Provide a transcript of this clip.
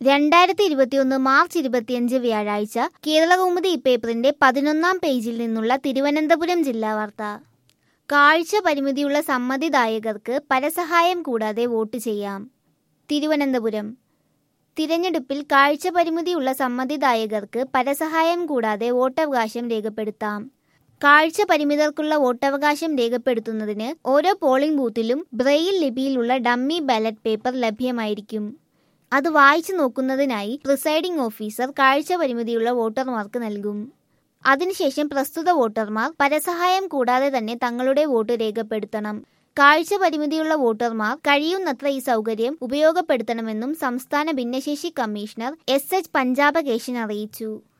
രണ്ടായിരത്തി ഇരുപത്തിയൊന്ന് മാർച്ച് ഇരുപത്തിയഞ്ച് വ്യാഴാഴ്ച കേരളകൗമുദി പേപ്പറിന്റെ പതിനൊന്നാം പേജിൽ നിന്നുള്ള തിരുവനന്തപുരം ജില്ലാ വാർത്ത കാഴ്ച പരിമിതിയുള്ള സമ്മതിദായകർക്ക് പരസഹായം കൂടാതെ വോട്ട് ചെയ്യാം തിരുവനന്തപുരം തിരഞ്ഞെടുപ്പിൽ കാഴ്ച പരിമിതിയുള്ള സമ്മതിദായകർക്ക് പരസഹായം കൂടാതെ വോട്ടവകാശം രേഖപ്പെടുത്താം കാഴ്ച പരിമിതർക്കുള്ള വോട്ടവകാശം രേഖപ്പെടുത്തുന്നതിന് ഓരോ പോളിംഗ് ബൂത്തിലും ബ്രെയിൽ ലിപിയിലുള്ള ഡമ്മി ബാലറ്റ് പേപ്പർ ലഭ്യമായിരിക്കും അത് വായിച്ചു നോക്കുന്നതിനായി പ്രിസൈഡിംഗ് ഓഫീസർ കാഴ്ച പരിമിതിയുള്ള വോട്ടർമാർക്ക് നൽകും അതിനുശേഷം പ്രസ്തുത വോട്ടർമാർ പരസഹായം കൂടാതെ തന്നെ തങ്ങളുടെ വോട്ട് രേഖപ്പെടുത്തണം കാഴ്ച പരിമിതിയുള്ള വോട്ടർമാർ കഴിയുന്നത്ര ഈ സൗകര്യം ഉപയോഗപ്പെടുത്തണമെന്നും സംസ്ഥാന ഭിന്നശേഷി കമ്മീഷണർ എസ് എച്ച് പഞ്ചാബകേശൻ അറിയിച്ചു